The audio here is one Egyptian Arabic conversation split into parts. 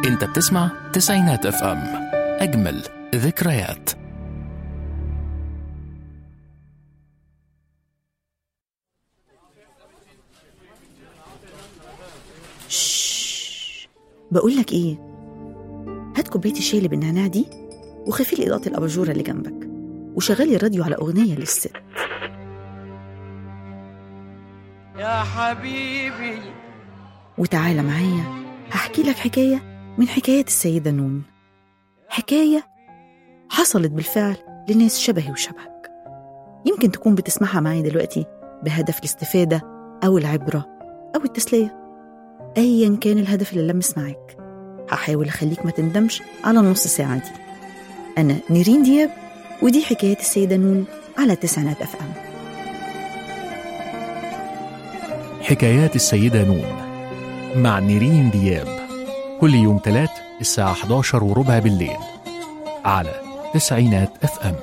انت بتسمع تسعينات اف ام اجمل ذكريات شش بقول لك ايه هات كوبايه الشاي اللي بالنعناع دي وخفي لي اضاءه الاباجوره اللي جنبك وشغلي الراديو على اغنيه للست يا حبيبي وتعالى معايا هحكي لك حكايه من حكايات السيده نون حكايه حصلت بالفعل لناس شبهي وشبهك يمكن تكون بتسمعها معايا دلوقتي بهدف الاستفاده او العبره او التسليه ايا كان الهدف اللي لمس معاك هحاول اخليك ما تندمش على النص ساعه دي انا نيرين دياب ودي حكايات السيده نون على تسعينات اف ام حكايات السيدة نون مع نيرين دياب كل يوم تلات الساعة 11 وربع بالليل على تسعينات اف ام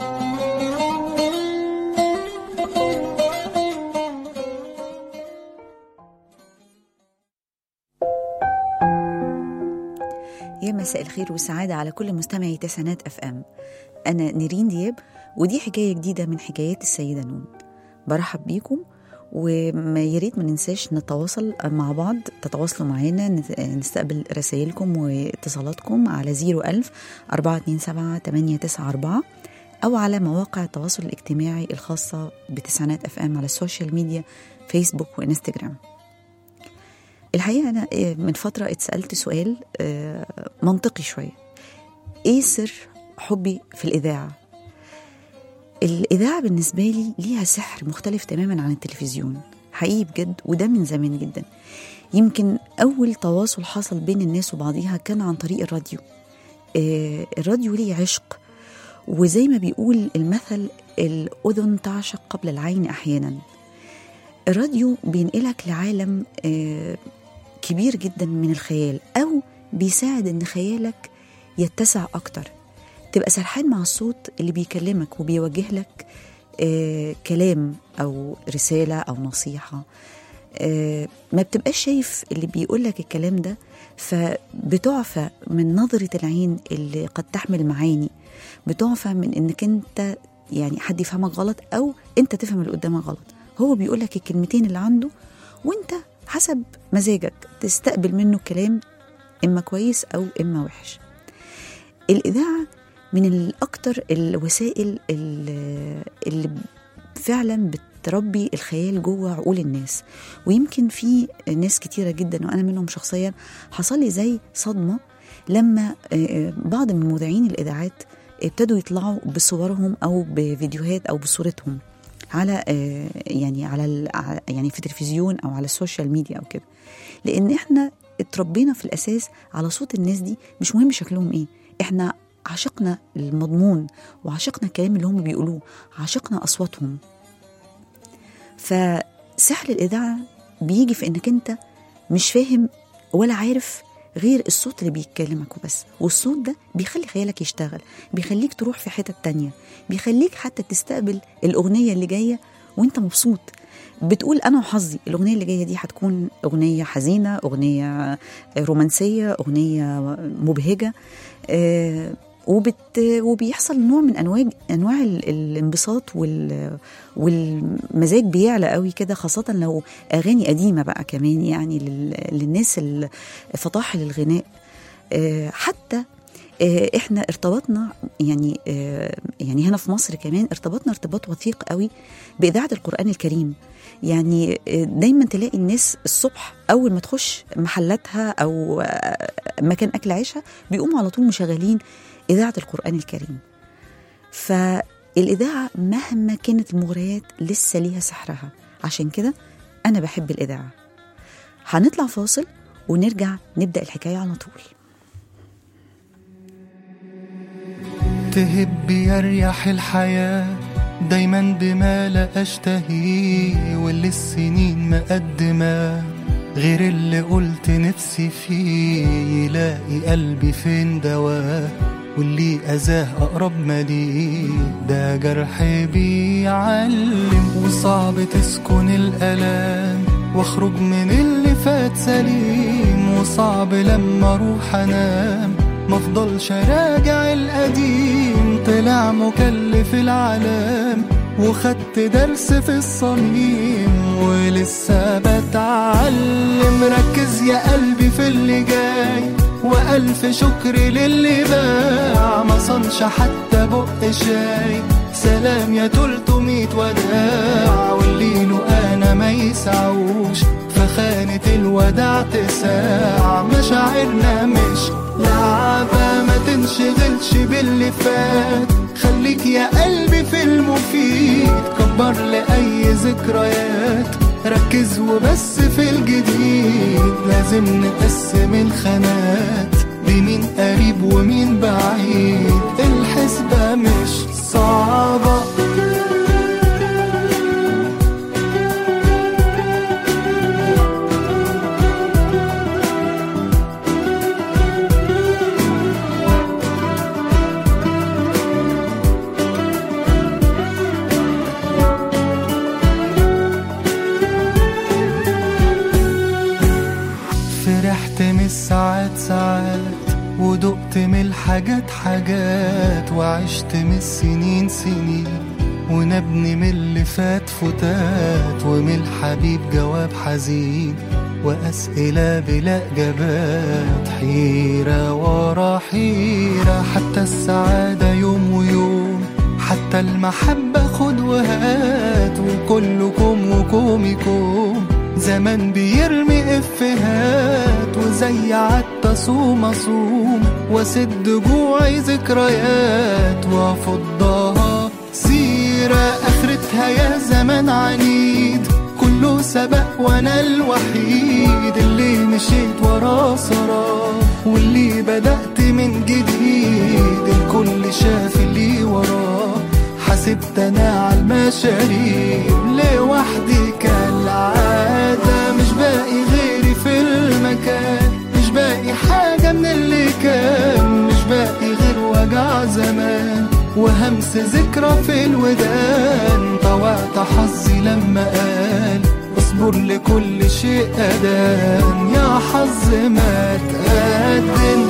يا مساء الخير والسعادة على كل مستمعي تسعينات اف ام أنا نيرين دياب ودي حكاية جديدة من حكايات السيدة نون برحب بيكم وما ياريت ما ننساش نتواصل مع بعض تتواصلوا معانا نت- نستقبل رسائلكم واتصالاتكم على 01000 427 894 أو على مواقع التواصل الاجتماعي الخاصة بتسعينات اف ام على السوشيال ميديا فيسبوك وانستجرام الحقيقة أنا آه، من فترة اتسألت سؤال آه، منطقي شوية إيه سر حبي في الإذاعة؟ الإذاعة بالنسبة لي ليها سحر مختلف تماما عن التلفزيون حقيقي بجد وده من زمان جدا يمكن أول تواصل حصل بين الناس وبعضيها كان عن طريق الراديو آه، الراديو ليه عشق وزي ما بيقول المثل الأذن تعشق قبل العين أحيانا الراديو بينقلك لعالم آه، كبير جدا من الخيال أو بيساعد إن خيالك يتسع أكتر تبقى سرحان مع الصوت اللي بيكلمك وبيوجه لك آه كلام أو رسالة أو نصيحة آه ما بتبقاش شايف اللي بيقول لك الكلام ده فبتعفى من نظرة العين اللي قد تحمل معاني بتعفى من انك انت يعني حد يفهمك غلط او انت تفهم اللي قدامك غلط هو بيقول لك الكلمتين اللي عنده وانت حسب مزاجك تستقبل منه كلام اما كويس او اما وحش الاذاعه من الاكتر الوسائل اللي اللي فعلا بتربي الخيال جوه عقول الناس ويمكن في ناس كتيره جدا وانا منهم شخصيا حصل لي زي صدمه لما آه، بعض من مذيعين الاذاعات ابتدوا يطلعوا بصورهم او بفيديوهات او بصورتهم على آه، يعني على ال- ع- يعني في التلفزيون او على السوشيال ميديا او كده لان احنا اتربينا في الاساس على صوت الناس دي مش مهم شكلهم ايه احنا عشقنا المضمون وعشقنا الكلام اللي هم بيقولوه عشقنا اصواتهم فسحر الاذاعه بيجي في انك انت مش فاهم ولا عارف غير الصوت اللي بيتكلمك وبس والصوت ده بيخلي خيالك يشتغل بيخليك تروح في حتة تانية بيخليك حتى تستقبل الأغنية اللي جاية وانت مبسوط بتقول أنا وحظي الأغنية اللي جاية دي هتكون أغنية حزينة أغنية رومانسية أغنية مبهجة آه، وبت وبيحصل نوع من انواع انواع ال- الانبساط وال والمزاج بيعلى قوي كده خاصه لو اغاني قديمه بقى كمان يعني لل- للناس ال- فطاحل الغناء آه، حتى آه، احنا ارتبطنا يعني آه، يعني هنا في مصر كمان ارتبطنا ارتباط وثيق قوي باذاعه القران الكريم يعني آه، دايما تلاقي الناس الصبح اول ما تخش محلاتها او آه، مكان اكل عيشها بيقوموا على طول مشغلين اذاعه القران الكريم فالاذاعه مهما كانت المغريات لسه ليها سحرها عشان كده انا بحب الاذاعه هنطلع فاصل ونرجع نبدا الحكايه على طول تهب يريح الحياة دايما بما لا أشتهيه واللي السنين مقدمة غير اللي قلت نفسي فيه يلاقي قلبي فين دواه واللي أذاه أقرب ما ليه ده جرح بيعلم وصعب تسكن الألام واخرج من اللي فات سليم وصعب لما اروح انام مفضلش راجع القديم طلع مكلف العالم وخدت درس في الصميم ولسه بتعلم ركز يا قلبي في اللي جاي وألف شكر للي باع ما صنش حتى بق شاي سلام يا تلتمية وداع واللي له أنا ما يسعوش فخانة الوداع تساع مشاعرنا مش لعبة ما تنشغلش باللي فات خليك يا قلبي في المفيد كبر لأي ذكريات ركز وبس في الجديد لازم نقسم الخانات بمين قريب ومين بعيد الحسبة مش صعبة فرحت من الساعات ساعات ودقت من الحاجات حاجات وعشت من السنين سنين ونبني من اللي فات فتات ومن الحبيب جواب حزين وأسئلة بلا إجابات حيرة ورا حيرة حتى السعادة يوم ويوم حتى المحبة خد وهات وكلكم وكومكم زمان بيرمي افهات وزي عدت صوم اصوم واسد جوعي ذكريات وافضها سيرة اخرتها يا زمان عنيد كله سبق وانا الوحيد اللي مشيت وراه سراه واللي بدأت من جديد الكل شاف اللي وراه حسبت انا على المشاريب لوحدي كالعادة مش باقي غيري في المكان مش باقي حاجة من اللي كان مش باقي غير وجع زمان وهمس ذكرى في الودان طوعت حظي لما قال اصبر لكل شيء أدان يا حظ ما تقدم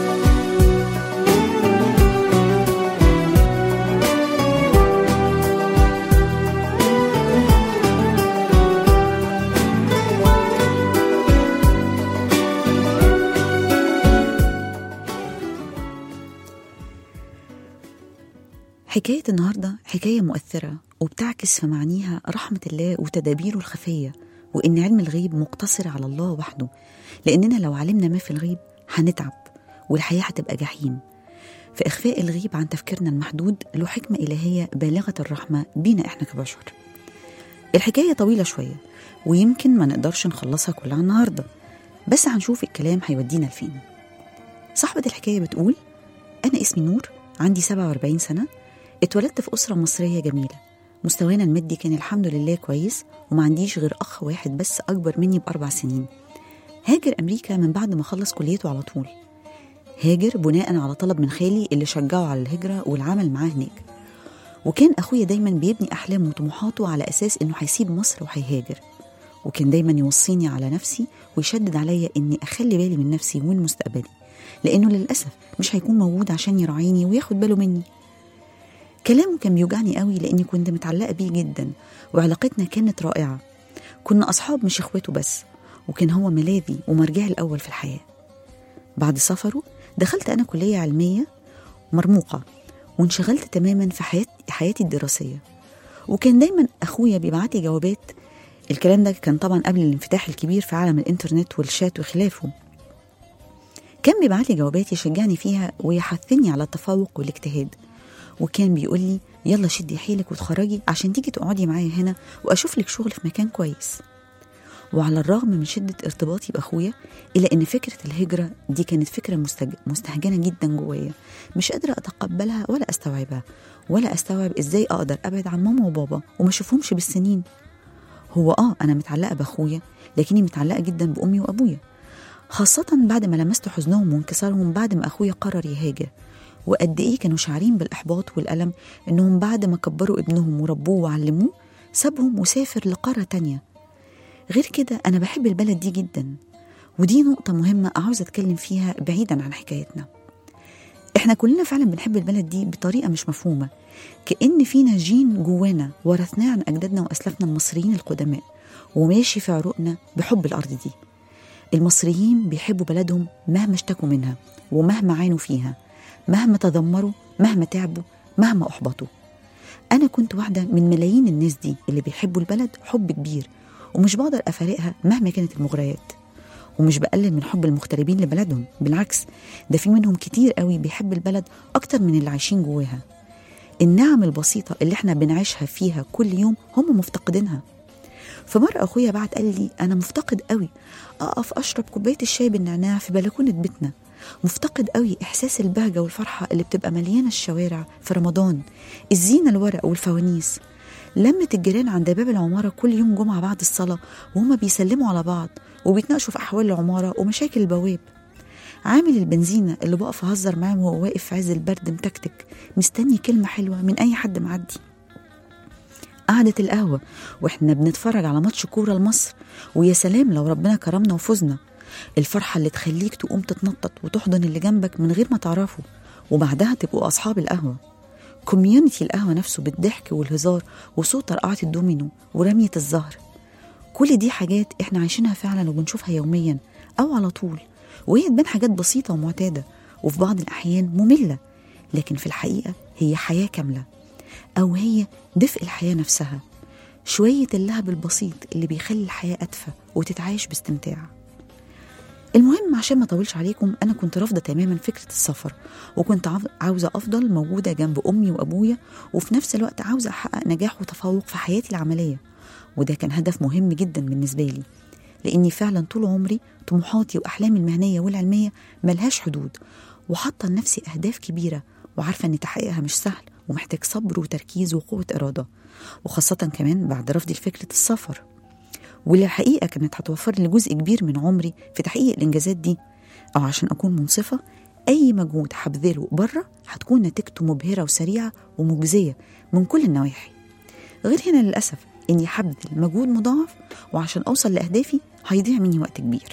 حكاية النهاردة حكاية مؤثرة وبتعكس في معانيها رحمة الله وتدابيره الخفية وإن علم الغيب مقتصر على الله وحده لأننا لو علمنا ما في الغيب هنتعب والحياة هتبقى جحيم فإخفاء الغيب عن تفكيرنا المحدود له حكمة إلهية بالغة الرحمة بينا إحنا كبشر الحكاية طويلة شوية ويمكن ما نقدرش نخلصها كلها النهاردة بس هنشوف الكلام هيودينا لفين صاحبة الحكاية بتقول أنا اسمي نور عندي 47 سنة اتولدت في أسرة مصرية جميلة مستوانا المادي كان الحمد لله كويس وما عنديش غير أخ واحد بس أكبر مني بأربع سنين هاجر أمريكا من بعد ما خلص كليته على طول هاجر بناء على طلب من خالي اللي شجعه على الهجرة والعمل معاه هناك وكان أخويا دايما بيبني أحلامه وطموحاته على أساس إنه هيسيب مصر وهيهاجر وكان دايما يوصيني على نفسي ويشدد عليا إني أخلي بالي من نفسي ومن مستقبلي لأنه للأسف مش هيكون موجود عشان يراعيني وياخد باله مني كلامه كان بيوجعني قوي لأني كنت متعلقة بيه جدا وعلاقتنا كانت رائعة كنا أصحاب مش إخواته بس وكان هو ملاذي ومرجعي الأول في الحياة بعد سفره دخلت أنا كلية علمية مرموقة وانشغلت تماما في حياتي, حياتي الدراسية وكان دايما أخويا بيبعت لي جوابات الكلام ده كان طبعا قبل الانفتاح الكبير في عالم الإنترنت والشات وخلافه كان بيبعت لي جوابات يشجعني فيها ويحثني على التفوق والاجتهاد وكان بيقول لي يلا شدي حيلك وتخرجي عشان تيجي تقعدي معايا هنا واشوف لك شغل في مكان كويس وعلى الرغم من شدة ارتباطي بأخويا إلا إن فكرة الهجرة دي كانت فكرة مستج... مستهجنة جدا جوايا مش قادرة أتقبلها ولا أستوعبها ولا أستوعب إزاي أقدر أبعد عن ماما وبابا وما أشوفهمش بالسنين هو آه أنا متعلقة بأخويا لكني متعلقة جدا بأمي وأبويا خاصة بعد ما لمست حزنهم وانكسارهم بعد ما أخويا قرر يهاجر وقد إيه كانوا شاعرين بالإحباط والألم إنهم بعد ما كبروا ابنهم وربوه وعلموه سابهم وسافر لقارة تانية غير كده أنا بحب البلد دي جدا ودي نقطة مهمة عاوزة أتكلم فيها بعيدا عن حكايتنا احنا كلنا فعلا بنحب البلد دي بطريقة مش مفهومة كأن فينا جين جوانا ورثناه عن أجدادنا وأسلافنا المصريين القدماء وماشي في عروقنا بحب الأرض دي المصريين بيحبوا بلدهم مهما اشتكوا منها ومهما عانوا فيها مهما تذمروا مهما تعبوا مهما أحبطوا أنا كنت واحدة من ملايين الناس دي اللي بيحبوا البلد حب كبير ومش بقدر أفارقها مهما كانت المغريات ومش بقلل من حب المغتربين لبلدهم بالعكس ده في منهم كتير قوي بيحب البلد أكتر من اللي عايشين جواها النعم البسيطة اللي احنا بنعيشها فيها كل يوم هم مفتقدينها فمرة أخويا بعت قال لي أنا مفتقد قوي أقف أشرب كوباية الشاي بالنعناع في بلكونة بيتنا مفتقد قوي إحساس البهجة والفرحة اللي بتبقى مليانة الشوارع في رمضان الزينة الورق والفوانيس لمة الجيران عند باب العمارة كل يوم جمعة بعد الصلاة وهما بيسلموا على بعض وبيتناقشوا في أحوال العمارة ومشاكل البواب عامل البنزينة اللي بقف أهزر معاه وهو واقف في عز البرد متكتك مستني كلمة حلوة من أي حد معدي قعدة القهوة واحنا بنتفرج على ماتش كورة لمصر ويا سلام لو ربنا كرمنا وفزنا الفرحة اللي تخليك تقوم تتنطط وتحضن اللي جنبك من غير ما تعرفه وبعدها تبقوا أصحاب القهوة كوميونتي القهوة نفسه بالضحك والهزار وصوت طرقعة الدومينو ورمية الزهر كل دي حاجات احنا عايشينها فعلا وبنشوفها يوميا أو على طول وهي تبان حاجات بسيطة ومعتادة وفي بعض الأحيان مملة لكن في الحقيقة هي حياة كاملة أو هي دفء الحياة نفسها شوية اللهب البسيط اللي بيخلي الحياة أدفى وتتعايش باستمتاع المهم عشان ما اطولش عليكم انا كنت رافضه تماما فكره السفر وكنت عاو- عاوزه افضل موجوده جنب امي وابويا وفي نفس الوقت عاوزه احقق نجاح وتفوق في حياتي العمليه وده كان هدف مهم جدا بالنسبه لي لاني فعلا طول عمري طموحاتي واحلامي المهنيه والعلميه ملهاش حدود وحاطه لنفسي اهداف كبيره وعارفه ان تحقيقها مش سهل ومحتاج صبر وتركيز وقوه اراده وخاصه كمان بعد رفضي لفكره السفر واللي الحقيقه كانت هتوفر لي جزء كبير من عمري في تحقيق الانجازات دي او عشان اكون منصفه اي مجهود هبذله بره هتكون نتيجته مبهره وسريعه ومجزيه من كل النواحي غير هنا للاسف اني هبذل مجهود مضاعف وعشان اوصل لاهدافي هيضيع مني وقت كبير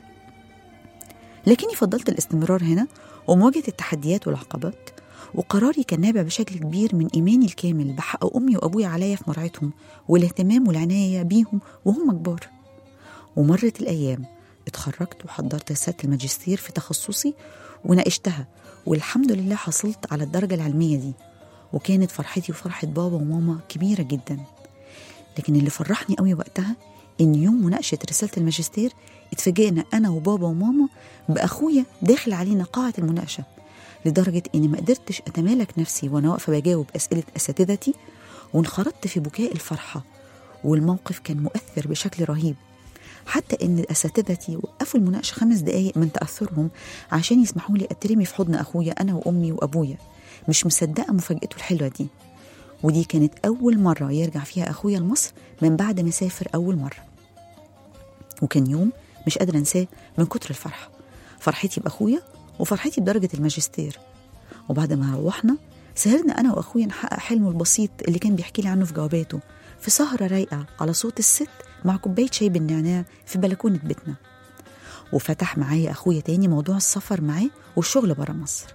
لكني فضلت الاستمرار هنا ومواجهه التحديات والعقبات وقراري كان نابع بشكل كبير من ايماني الكامل بحق امي وابويا عليا في مرعتهم والاهتمام والعنايه بيهم وهم كبار ومرت الايام اتخرجت وحضرت رساله الماجستير في تخصصي وناقشتها والحمد لله حصلت على الدرجه العلميه دي وكانت فرحتي وفرحه بابا وماما كبيره جدا لكن اللي فرحني قوي وقتها ان يوم مناقشه رساله الماجستير اتفاجئنا انا وبابا وماما باخويا داخل علينا قاعه المناقشه لدرجه اني ما قدرتش اتمالك نفسي وانا واقفه بجاوب اسئله اساتذتي وانخرطت في بكاء الفرحه والموقف كان مؤثر بشكل رهيب حتى ان اساتذتي وقفوا المناقشه خمس دقايق من تاثرهم عشان يسمحوا لي اترمي في حضن اخويا انا وامي وابويا مش مصدقه مفاجاته الحلوه دي ودي كانت أول مرة يرجع فيها أخويا لمصر من بعد ما سافر أول مرة وكان يوم مش قادرة أنساه من كتر الفرحة فرحتي بأخويا وفرحتي بدرجة الماجستير وبعد ما روحنا سهرنا أنا وأخويا نحقق حلمه البسيط اللي كان بيحكي لي عنه في جواباته في سهرة رايقة على صوت الست مع كوباية شاي بالنعناع في بلكونة بيتنا وفتح معايا أخويا تاني موضوع السفر معاه والشغل برا مصر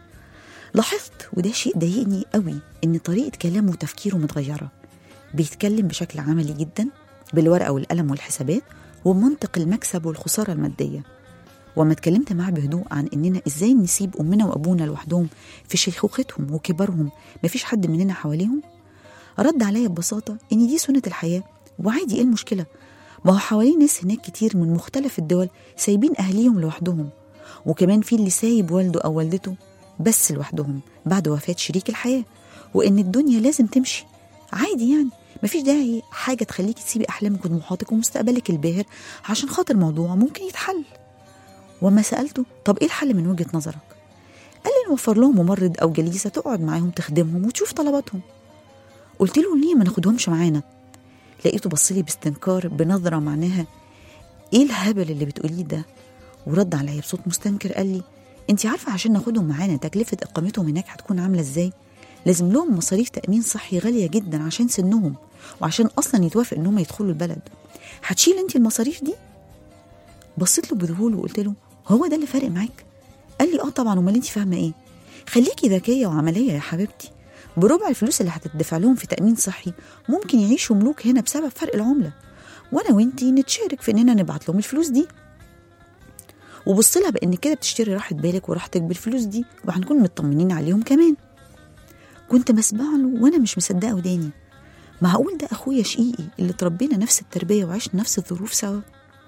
لاحظت وده شيء ضايقني قوي ان طريقه كلامه وتفكيره متغيره بيتكلم بشكل عملي جدا بالورقه والقلم والحسابات ومنطق المكسب والخساره الماديه وما اتكلمت معاه بهدوء عن اننا ازاي نسيب امنا وابونا لوحدهم في شيخوختهم وكبرهم مفيش حد مننا حواليهم رد عليا ببساطه ان دي سنه الحياه وعادي ايه المشكله ما هو حوالين ناس هناك كتير من مختلف الدول سايبين اهليهم لوحدهم وكمان في اللي سايب والده او والدته بس لوحدهم بعد وفاة شريك الحياة وإن الدنيا لازم تمشي عادي يعني مفيش داعي حاجة تخليكي تسيبي أحلامك وطموحاتك ومستقبلك الباهر عشان خاطر موضوع ممكن يتحل وما سألته طب إيه الحل من وجهة نظرك؟ قال لي نوفر لهم ممرض أو جليسة تقعد معاهم تخدمهم وتشوف طلباتهم قلت له ليه ما ناخدهمش معانا؟ لقيته بصلي باستنكار بنظرة معناها إيه الهبل اللي بتقوليه ده؟ ورد عليا بصوت مستنكر قال لي انت عارفه عشان ناخدهم معانا تكلفه اقامتهم هناك هتكون عامله ازاي لازم لهم مصاريف تامين صحي غاليه جدا عشان سنهم وعشان اصلا يتوافق انهم يدخلوا البلد هتشيل انت المصاريف دي بصيت له بذهول وقلت له هو ده اللي فارق معاك قال لي اه طبعا امال انت فاهمه ايه خليكي ذكيه وعمليه يا حبيبتي بربع الفلوس اللي هتدفع لهم في تامين صحي ممكن يعيشوا ملوك هنا بسبب فرق العمله وانا وانتي نتشارك في اننا نبعت لهم الفلوس دي وبص لها بان كده بتشتري راحه بالك وراحتك بالفلوس دي وهنكون مطمنين عليهم كمان كنت بسمع له وانا مش مصدقه وداني معقول ده اخويا شقيقي اللي تربينا نفس التربيه وعشنا نفس الظروف سوا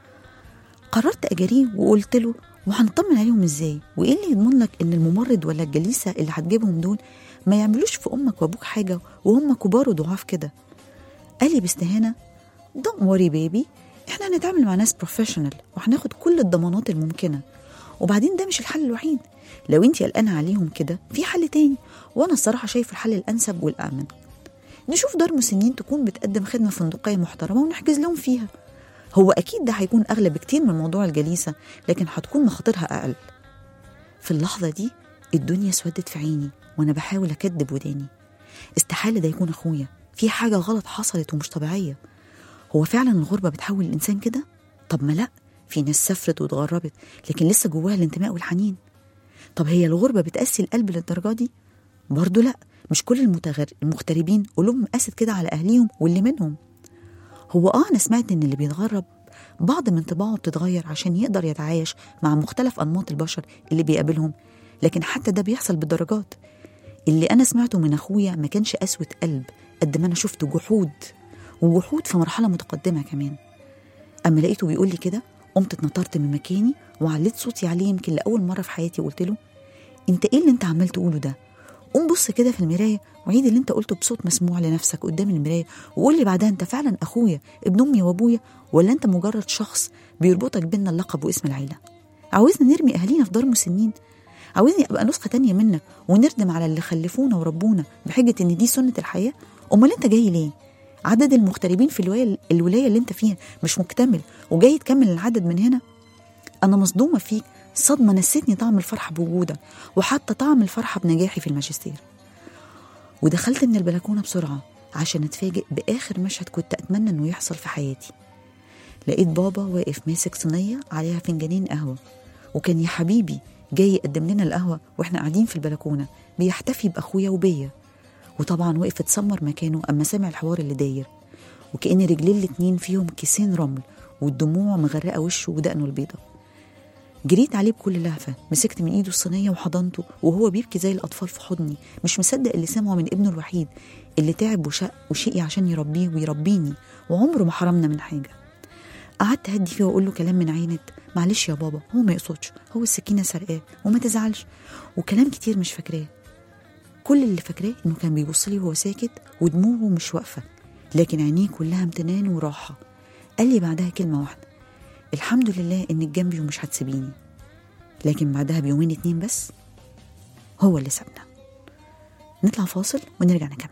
قررت اجاريه وقلت له وهنطمن عليهم ازاي وايه اللي يضمن لك ان الممرض ولا الجليسه اللي هتجيبهم دول ما يعملوش في امك وابوك حاجه وهم كبار وضعاف كده قال لي باستهانه دونت وري بيبي احنا هنتعامل مع ناس بروفيشنال وهناخد كل الضمانات الممكنه وبعدين ده مش الحل الوحيد لو انت قلقانه عليهم كده في حل تاني وانا الصراحه شايف الحل الانسب والامن نشوف دار مسنين تكون بتقدم خدمه فندقيه محترمه ونحجز لهم فيها هو اكيد ده هيكون اغلى بكتير من موضوع الجليسه لكن هتكون مخاطرها اقل في اللحظه دي الدنيا اسودت في عيني وانا بحاول اكدب وداني استحاله ده يكون اخويا في حاجه غلط حصلت ومش طبيعيه هو فعلا الغربه بتحول الانسان كده طب ما لا في ناس سافرت واتغربت لكن لسه جواها الانتماء والحنين طب هي الغربه بتقسي القلب للدرجه دي برضه لا مش كل المتغر... المغتربين قلوبهم قاست كده على اهليهم واللي منهم هو اه انا سمعت ان اللي بيتغرب بعض من طباعه بتتغير عشان يقدر يتعايش مع مختلف انماط البشر اللي بيقابلهم لكن حتى ده بيحصل بالدرجات اللي انا سمعته من اخويا ما كانش قسوه قلب قد ما انا شفت جحود وجحود في مرحله متقدمه كمان اما لقيته بيقول لي كده قمت اتنطرت من مكاني وعليت صوتي عليه يمكن لاول مره في حياتي وقلت له انت ايه اللي انت عمال تقوله ده قوم بص كده في المرايه وعيد اللي انت قلته بصوت مسموع لنفسك قدام المرايه وقول لي بعدها انت فعلا اخويا ابن امي وابويا ولا انت مجرد شخص بيربطك بينا اللقب واسم العيله عاوزنا نرمي اهالينا في دار مسنين عاوزني ابقى نسخه تانية منك ونردم على اللي خلفونا وربونا بحجه ان دي سنه الحياه امال انت جاي ليه عدد المغتربين في الولايه الولايه اللي انت فيها مش مكتمل وجاي تكمل العدد من هنا انا مصدومه فيك صدمه نسيتني طعم الفرحه بوجودك وحتى طعم الفرحه بنجاحي في الماجستير ودخلت من البلكونه بسرعه عشان اتفاجئ باخر مشهد كنت اتمنى انه يحصل في حياتي لقيت بابا واقف ماسك صينيه عليها فنجانين قهوه وكان يا حبيبي جاي يقدم لنا القهوه واحنا قاعدين في البلكونه بيحتفي باخويا وبيا وطبعا وقف اتسمر مكانه اما سمع الحوار اللي داير وكأن رجليه الاتنين فيهم كيسين رمل والدموع مغرقه وشه ودقنه البيضه جريت عليه بكل لهفة مسكت من ايده الصينية وحضنته وهو بيبكي زي الأطفال في حضني مش مصدق اللي سمعه من ابنه الوحيد اللي تعب وشق وشقي عشان يربيه ويربيني وعمره ما حرمنا من حاجة قعدت اهدي فيه واقول له كلام من عينة معلش يا بابا هو ما يقصدش هو السكينة سرقاه وما تزعلش وكلام كتير مش فاكراه كل اللي فاكراه انه كان بيبص لي وهو ساكت ودموعه مش واقفة لكن عينيه كلها امتنان وراحة قال لي بعدها كلمة واحدة الحمد لله انك جنبي ومش هتسيبيني لكن بعدها بيومين اتنين بس هو اللي سابنا نطلع فاصل ونرجع نكمل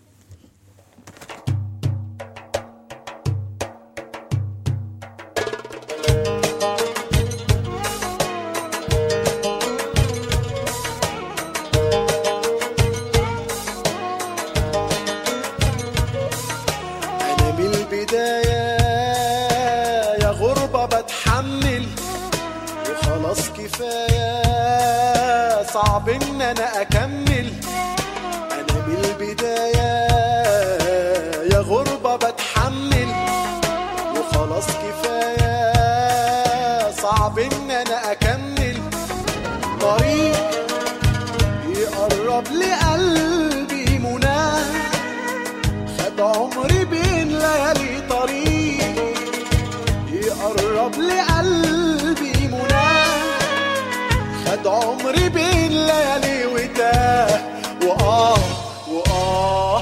أنا من البداية يا غربة بتحمل وخلاص كفاية صعب إن أنا أكمل أنا من البداية يا غربة بتحمل وخلاص كفاية صعب إن أنا أكمل طريق يقرب لقلبي مناه خد عمري بين ليالي طريق يقرب لقلبي مناه خد عمري بين ليالي وتاه وآه وآه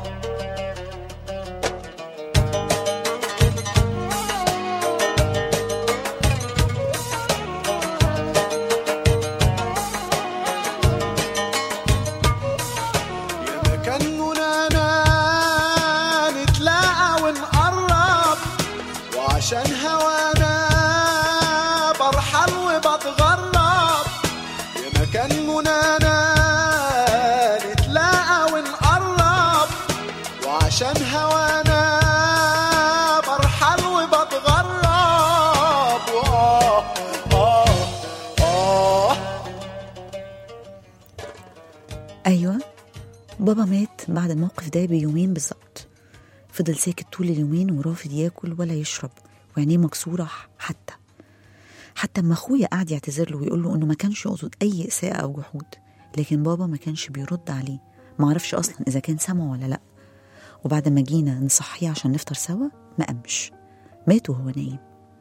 يا مكان منانا نتلاقى ونقرب وعشان هوانا برحل وبتغرب يا مكان منانا نتلاقى ونقرب وعشان هوانا برحل وبتغرب وآه بابا مات بعد الموقف ده بيومين بالظبط فضل ساكت طول اليومين ورافض ياكل ولا يشرب وعينيه مكسورة حتى حتى اما اخويا قعد يعتذر له ويقول له انه ما كانش يقصد اي اساءة او جحود لكن بابا ما كانش بيرد عليه ما عرفش اصلا اذا كان سمع ولا لا وبعد ما جينا نصحيه عشان نفطر سوا ما قامش مات وهو نايم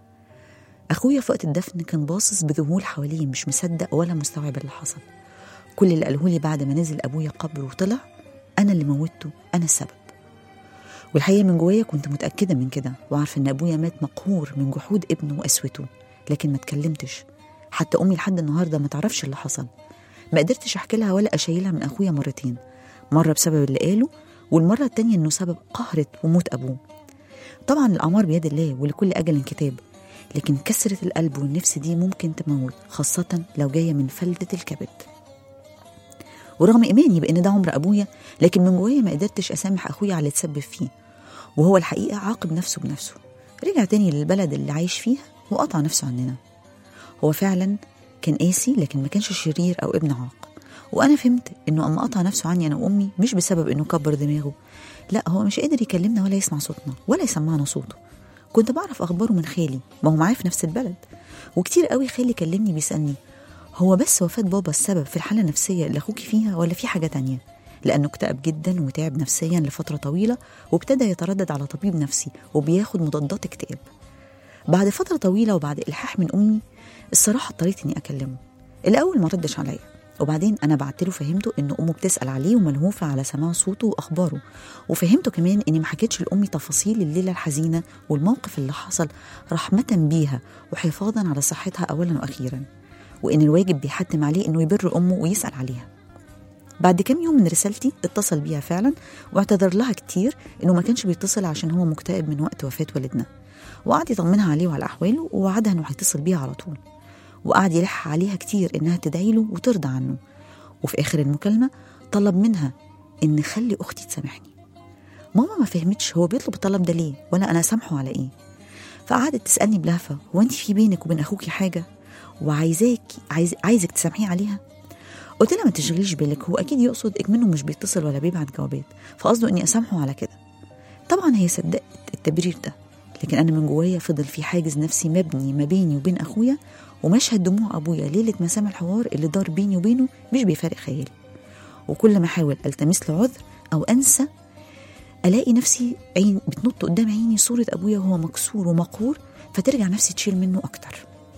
اخويا في وقت الدفن كان باصص بذهول حواليه مش مصدق ولا مستوعب اللي حصل كل اللي قالهولي بعد ما نزل ابويا قبر وطلع انا اللي موتته انا السبب والحقيقه من جوايا كنت متاكده من كده وعارفه ان ابويا مات مقهور من جحود ابنه وقسوته لكن ما اتكلمتش حتى امي لحد النهارده ما تعرفش اللي حصل ما قدرتش احكي لها ولا اشيلها من اخويا مرتين مره بسبب اللي قاله والمره التانيه انه سبب قهرة وموت ابوه طبعا الاعمار بيد الله ولكل اجل كتاب لكن كسرة القلب والنفس دي ممكن تموت خاصة لو جاية من فلتة الكبد ورغم إيماني بإن ده عمر أبويا لكن من جوايا ما قدرتش أسامح أخويا على اللي اتسبب فيه وهو الحقيقة عاقب نفسه بنفسه رجع تاني للبلد اللي عايش فيها وقطع نفسه عننا هو فعلا كان قاسي لكن ما كانش شرير أو ابن عاق وأنا فهمت إنه أما قطع نفسه عني أنا وأمي مش بسبب إنه كبر دماغه لا هو مش قادر يكلمنا ولا يسمع صوتنا ولا يسمعنا صوته كنت بعرف أخباره من خالي ما هو معايا في نفس البلد وكتير قوي خالي كلمني بيسألني هو بس وفاة بابا السبب في الحالة النفسية اللي أخوكي فيها ولا في حاجة تانية لأنه اكتئب جدا وتعب نفسيا لفترة طويلة وابتدى يتردد على طبيب نفسي وبياخد مضادات اكتئاب بعد فترة طويلة وبعد إلحاح من أمي الصراحة اضطريت إني أكلمه الأول ما ردش عليا وبعدين أنا بعت له فهمته إن أمه بتسأل عليه وملهوفة على سماع صوته وأخباره وفهمته كمان إني ما حكيتش لأمي تفاصيل الليلة الحزينة والموقف اللي حصل رحمة بيها وحفاظا على صحتها أولا وأخيرا وإن الواجب بيحتم عليه إنه يبر أمه ويسأل عليها بعد كام يوم من رسالتي اتصل بيها فعلا واعتذر لها كتير إنه ما كانش بيتصل عشان هو مكتئب من وقت وفاة والدنا وقعد يطمنها عليه وعلى أحواله ووعدها إنه هيتصل بيها على طول وقعد يلح عليها كتير إنها تدعي له وترضى عنه وفي آخر المكالمة طلب منها إن خلي أختي تسامحني ماما ما فهمتش هو بيطلب الطلب ده ليه ولا أنا سامحه على إيه فقعدت تسألني بلهفة هو أنت في بينك وبين أخوكي حاجة وعايزاك عايز عايزك تسامحيه عليها قلت لها ما تشغليش بالك هو اكيد يقصد منه مش بيتصل ولا بيبعت جوابات فقصده اني اسامحه على كده طبعا هي صدقت التبرير ده لكن انا من جوايا فضل في حاجز نفسي مبني ما بيني وبين اخويا ومشهد دموع ابويا ليله مسام الحوار اللي دار بيني وبينه مش بيفارق خيالي وكل ما احاول التمس له عذر او انسى الاقي نفسي عين بتنط قدام عيني صوره ابويا وهو مكسور ومقهور فترجع نفسي تشيل منه اكتر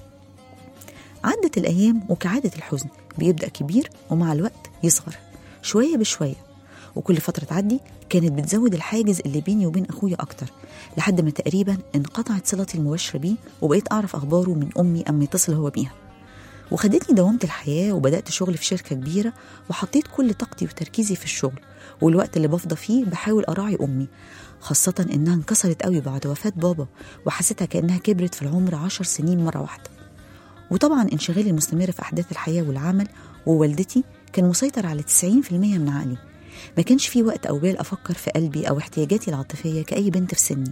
عدت الأيام وكعادة الحزن بيبدأ كبير ومع الوقت يصغر شوية بشوية وكل فترة تعدي كانت بتزود الحاجز اللي بيني وبين أخويا أكتر لحد ما تقريبا انقطعت صلتي المباشرة بيه وبقيت أعرف أخباره من أمي أما يتصل هو بيها وخدتني دوامة الحياة وبدأت شغل في شركة كبيرة وحطيت كل طاقتي وتركيزي في الشغل والوقت اللي بفضى فيه بحاول أراعي أمي خاصة إنها انكسرت قوي بعد وفاة بابا وحسيتها كأنها كبرت في العمر عشر سنين مرة واحدة وطبعا انشغالي المستمر في أحداث الحياة والعمل ووالدتي كان مسيطر على 90% من عقلي ما كانش في وقت أو بال أفكر في قلبي أو احتياجاتي العاطفية كأي بنت في سني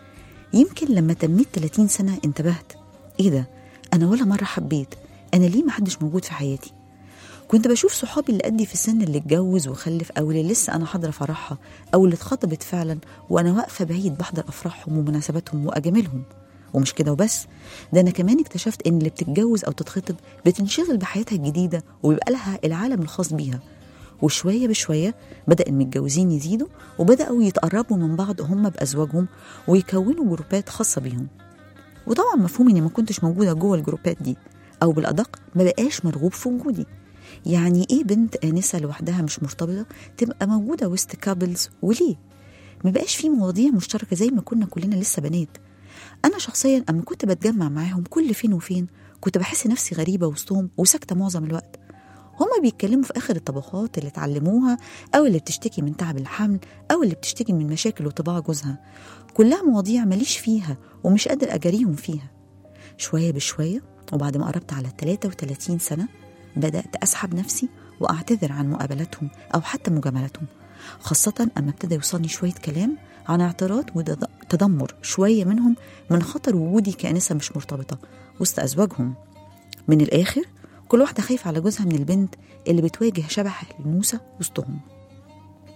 يمكن لما تميت 30 سنة انتبهت إيه ده أنا ولا مرة حبيت أنا ليه محدش موجود في حياتي كنت بشوف صحابي اللي قدي في السن اللي اتجوز وخلف أو اللي لسه أنا حاضرة فرحها أو اللي اتخطبت فعلا وأنا واقفة بعيد بحضر أفراحهم ومناسباتهم وأجاملهم ومش كده وبس ده انا كمان اكتشفت ان اللي بتتجوز او تتخطب بتنشغل بحياتها الجديده وبيبقى لها العالم الخاص بيها وشويه بشويه بدا المتجوزين يزيدوا وبداوا يتقربوا من بعض هم بازواجهم ويكونوا جروبات خاصه بيهم وطبعا مفهوم اني ما كنتش موجوده جوه الجروبات دي او بالادق ما بقاش مرغوب في وجودي يعني ايه بنت انسه لوحدها مش مرتبطه تبقى موجوده وسط كابلز وليه ما بقاش في مواضيع مشتركه زي ما كنا كلنا لسه بنات أنا شخصيا أما كنت بتجمع معاهم كل فين وفين كنت بحس نفسي غريبة وسطهم وساكتة معظم الوقت هما بيتكلموا في آخر الطبخات اللي اتعلموها أو اللي بتشتكي من تعب الحمل أو اللي بتشتكي من مشاكل وطباع جوزها كلها مواضيع ماليش فيها ومش قادر أجاريهم فيها شوية بشوية وبعد ما قربت على 33 سنة بدأت أسحب نفسي وأعتذر عن مقابلاتهم أو حتى مجاملاتهم خاصة أما ابتدى يوصلني شوية كلام عن اعتراض وتذمر شوية منهم من خطر وجودي كأنسة مش مرتبطة وسط أزواجهم من الآخر كل واحدة خايفة على جوزها من البنت اللي بتواجه شبح النوسة وسطهم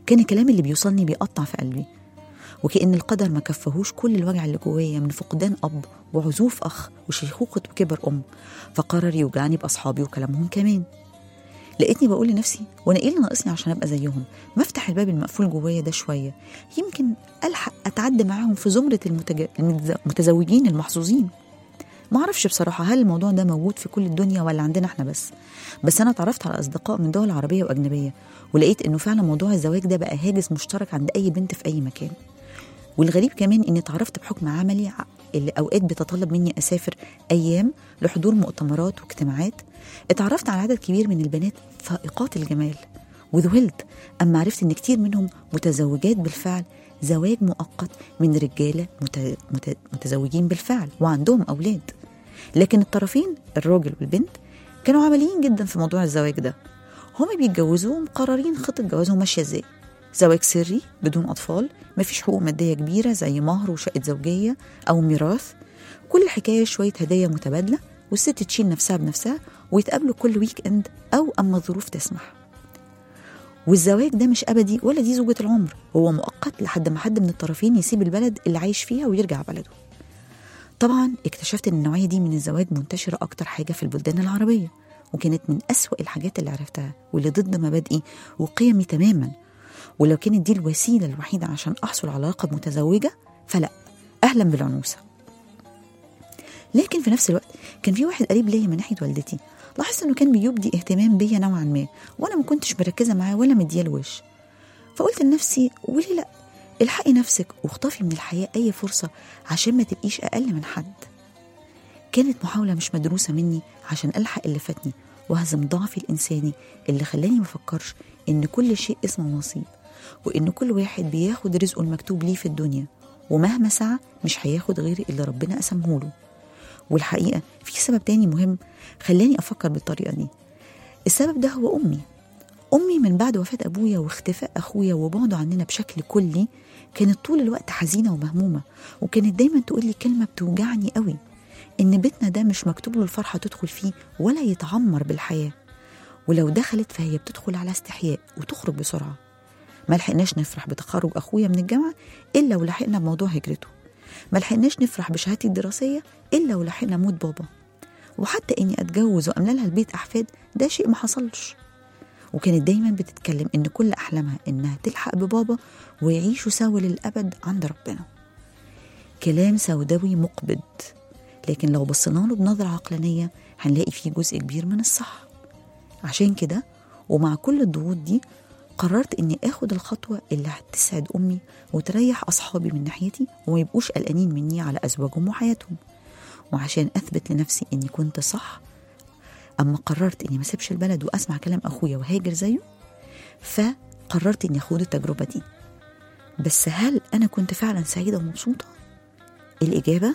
كان الكلام اللي بيوصلني بيقطع في قلبي وكأن القدر ما كفهوش كل الوجع اللي جوايا من فقدان أب وعزوف أخ وشيخوخة وكبر أم فقرر يوجعني بأصحابي وكلامهم كمان لقيتني بقول لنفسي وانا ايه اللي ناقصني عشان ابقى زيهم ما افتح الباب المقفول جوايا ده شويه يمكن الحق اتعدى معاهم في زمره المتج... المتزوجين المحظوظين ما اعرفش بصراحه هل الموضوع ده موجود في كل الدنيا ولا عندنا احنا بس بس انا اتعرفت على اصدقاء من دول عربيه واجنبيه ولقيت انه فعلا موضوع الزواج ده بقى هاجس مشترك عند اي بنت في اي مكان والغريب كمان اني اتعرفت بحكم عملي ع- اللي اوقات بيتطلب مني اسافر ايام لحضور مؤتمرات واجتماعات اتعرفت على عدد كبير من البنات فائقات الجمال وذهلت اما عرفت ان كتير منهم متزوجات بالفعل زواج مؤقت من رجاله مت... مت... متزوجين بالفعل وعندهم اولاد لكن الطرفين الراجل والبنت كانوا عمليين جدا في موضوع الزواج ده هما بيتجوزوا ومقررين خطة جوازهم ماشية ازاي زواج سري بدون أطفال مفيش حقوق مادية كبيرة زي مهر وشقة زوجية أو ميراث كل الحكاية شوية هدايا متبادلة والست تشيل نفسها بنفسها ويتقابلوا كل ويك اند أو أما الظروف تسمح والزواج ده مش أبدي ولا دي زوجة العمر هو مؤقت لحد ما حد من الطرفين يسيب البلد اللي عايش فيها ويرجع بلده طبعا اكتشفت ان النوعيه دي من الزواج منتشره اكتر حاجه في البلدان العربيه وكانت من أسوأ الحاجات اللي عرفتها واللي ضد مبادئي وقيمي تماما ولو كانت دي الوسيله الوحيده عشان احصل على لقب متزوجه فلا اهلا بالعنوسه لكن في نفس الوقت كان في واحد قريب ليا من ناحيه والدتي لاحظت انه كان بيبدي اهتمام بيا نوعا ما وانا ما كنتش مركزه معاه ولا مدياله وش فقلت لنفسي وليه لا الحقي نفسك واخطفي من الحياه اي فرصه عشان ما تبقيش اقل من حد كانت محاولة مش مدروسة مني عشان ألحق اللي فاتني وأهزم ضعفي الإنساني اللي خلاني مفكرش إن كل شيء اسمه نصيب وإن كل واحد بياخد رزقه المكتوب ليه في الدنيا ومهما سعى مش هياخد غير اللي ربنا قسمهوله والحقيقة في سبب تاني مهم خلاني أفكر بالطريقة دي السبب ده هو أمي أمي من بعد وفاة أبويا واختفاء أخويا وبعده عننا بشكل كلي كانت طول الوقت حزينة ومهمومة وكانت دايما تقول لي كلمة بتوجعني قوي إن بيتنا ده مش مكتوب له الفرحة تدخل فيه ولا يتعمر بالحياة ولو دخلت فهي بتدخل على استحياء وتخرج بسرعة ما لحقناش نفرح بتخرج أخويا من الجامعة إلا ولحقنا بموضوع هجرته ما لحقناش نفرح بشهادتي الدراسية إلا ولحقنا موت بابا وحتى إني أتجوز وأملى لها البيت أحفاد ده شيء ما حصلش وكانت دايما بتتكلم إن كل أحلامها إنها تلحق ببابا ويعيشوا سوا للأبد عند ربنا كلام سوداوي مقبض لكن لو بصينا له بنظرة عقلانية هنلاقي فيه جزء كبير من الصح عشان كده ومع كل الضغوط دي قررت اني اخد الخطوة اللي هتسعد امي وتريح اصحابي من ناحيتي وما يبقوش قلقانين مني على ازواجهم وحياتهم وعشان اثبت لنفسي اني كنت صح اما قررت اني ما اسيبش البلد واسمع كلام اخويا وهاجر زيه فقررت اني اخوض التجربة دي بس هل انا كنت فعلا سعيدة ومبسوطة الاجابة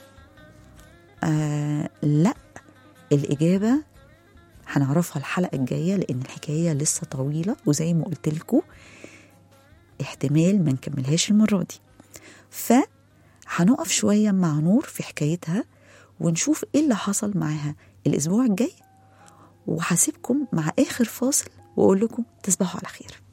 آه لا الإجابة هنعرفها الحلقة الجاية لأن الحكاية لسه طويلة وزي ما قلت لكم احتمال ما نكملهاش المرة دي فهنقف شوية مع نور في حكايتها ونشوف ايه اللي حصل معاها الأسبوع الجاي وهسيبكم مع آخر فاصل وأقول لكم تصبحوا على خير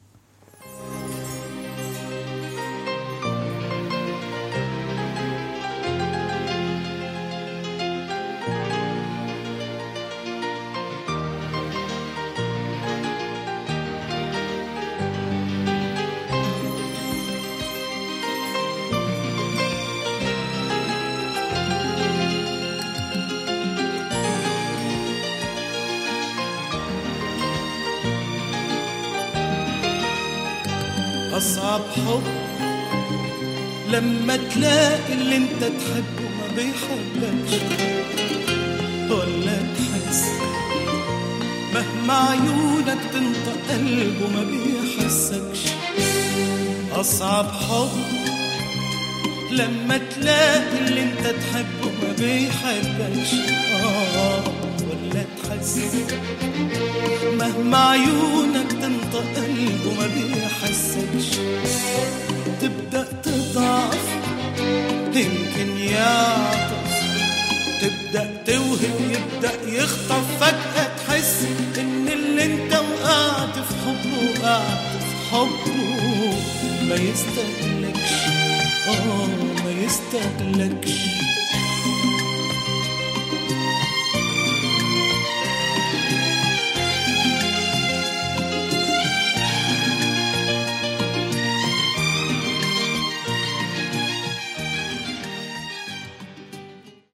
أصعب حب لما تلاقي اللي انت تحبه ما بيحبكش ولا تحس مهما عيونك تنطق قلبه ما بيحسكش أصعب حب لما تلاقي اللي انت تحبه ما بيحبكش آه ولا تحس مهما عيونك تنطق قلبه ما بيحسكش تبدأ تضعف يمكن يعطف تبدأ توهم يبدأ يخطف فجأة تحس إن اللي انت وقعت في حبه وقعت في حبه ما يستهلكش اه ما يستهلكش